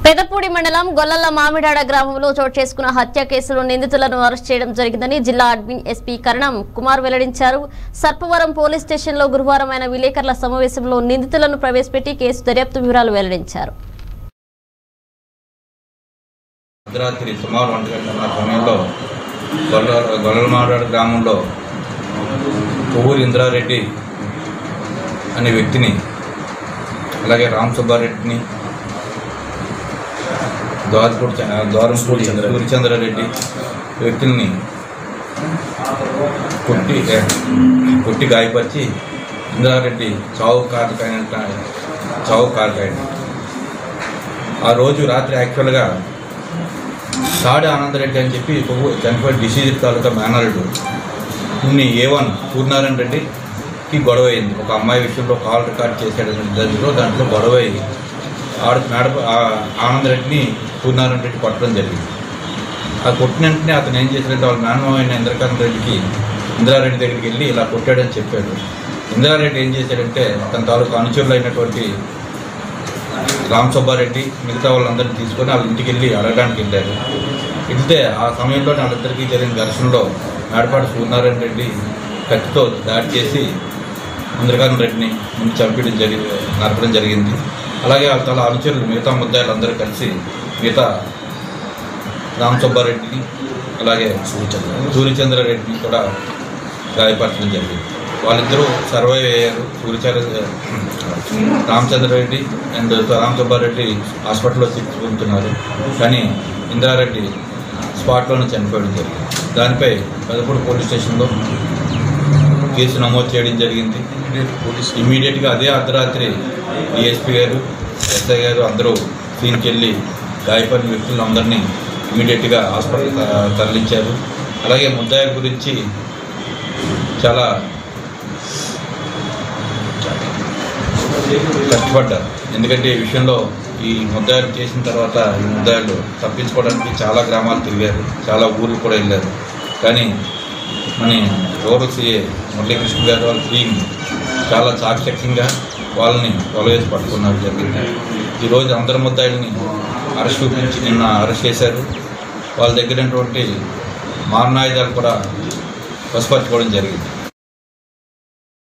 పెదపూడి మండలం గొల్లల మామిడాడ గ్రామంలో చోటు చేసుకున్న హత్య కేసులో నిందితులను అరెస్ట్ చేయడం జరిగిందని జిల్లా అడ్మిన్ ఎస్పీ కరణం కుమార్ వెల్లడించారు సర్పవరం పోలీస్ స్టేషన్లో గురువారం ఆయన విలేకరుల సమావేశంలో నిందితులను ప్రవేశపెట్టి కేసు దర్యాప్తు వివరాలు వెల్లడించారు అర్ధరాత్రి సుమారు ఒంటి గంటల సమయంలో గొల్ల గొల్లమారాడు గ్రామంలో కొవ్వూరి ఇంద్రారెడ్డి అనే వ్యక్తిని అలాగే రామ్ సుబ్బారెడ్డిని ద్వారపూడి ద్వారంపూడి సూర్యచంద్రారెడ్డి వ్యక్తుల్ని కొట్టి ఏ, కొట్టి గాయపరిచి ఇంద్రారెడ్డి చావు కారకైన చావు కారకైన ఆ రోజు రాత్రి యాక్చువల్గా సాడి ఆనందరెడ్డి అని చెప్పి కొవ్వు చనిపోయిన డిసీజ్ తాలూకా మేనల్డ్ ఇన్ని ఏ వన్ సూర్యనారాయణ రెడ్డికి గొడవ అయింది ఒక అమ్మాయి విషయంలో కాల్ రికార్డ్ చేశాడు దాంట్లో దాంట్లో గొడవ అయ్యి ఆడ మేడ ఆ ఆనందరెడ్డిని సూర్యనారాయణ రెడ్డి కొట్టడం జరిగింది ఆ కొట్టిన వెంటనే అతను ఏం చేశాడంటే వాళ్ళ మేనమావైన ఇంద్రకాంత్ రెడ్డికి ఇందిరారెడ్డి దగ్గరికి వెళ్ళి ఇలా కొట్టాడని చెప్పాడు ఇందిరారెడ్డి ఏం చేశాడంటే అతని తాలూకు అనుచరులు అయినటువంటి రామ్ సుబ్బారెడ్డి మిగతా వాళ్ళందరినీ తీసుకొని వాళ్ళ ఇంటికి వెళ్ళి అడగడానికి వెళ్ళారు వెళ్తే ఆ సమయంలో వాళ్ళిద్దరికీ జరిగిన ఘర్షణలో మేడపాటి సూర్యనారాయణ రెడ్డి కత్తితో దాడి చేసి ఇంద్రకాంత్ రెడ్డిని ముందు చంపడం జరిగి నరకడం జరిగింది అలాగే వాళ్ళ తల అనుచరులు మిగతా ముద్దాయిలందరూ కలిసి మిగతా రామ్ సుబ్బారెడ్డిని అలాగే సూర్యచంద్ర రెడ్డిని కూడా గాయపరచడం జరిగింది వాళ్ళిద్దరూ సర్వైవ్ అయ్యారు సూర్యచంద్ర రామచంద్ర రెడ్డి అండ్ రామ్ సుబ్బారెడ్డి హాస్పిటల్లో చికిత్స పొందుతున్నారు కానీ ఇందిరారెడ్డి స్పాట్లోనే చనిపోవడం జరిగింది దానిపై పెదపూడి పోలీస్ స్టేషన్లో కేసు నమోదు చేయడం జరిగింది పోలీస్ ఇమీడియట్గా అదే అర్ధరాత్రి డిఎస్పీ గారు ఎస్ఐ గారు అందరూ సీన్కి వెళ్ళి గాయపడిన వ్యక్తులందరినీ ఇమీడియట్గా హాస్పిటల్ త- తరలించారు అలాగే ముద్దాయిల గురించి చాలా కష్టపడ్డారు ఎందుకంటే ఈ విషయంలో ఈ ముద్దాయిలు చేసిన తర్వాత ఈ ముద్దాయిలు తప్పించుకోవడానికి చాలా గ్రామాలు తిరిగారు చాలా ఊర్లు కూడా వెళ్ళారు కానీ మన రూరల్ సీఏ మురళీకృష్ణ గారు వాళ్ళ టీం చాలా చాకచక్యంగా వాళ్ళని కొలవేసి పట్టుకున్నారు జరిగింది ఈరోజు అందరి ముద్దాయిల్ని అరెస్ట్ చూపించి నిన్న అరెస్ట్ చేశారు వాళ్ళ దగ్గర ఉన్నటువంటి మారణాయుధాలు కూడా వశపరచుకోవడం జరిగింది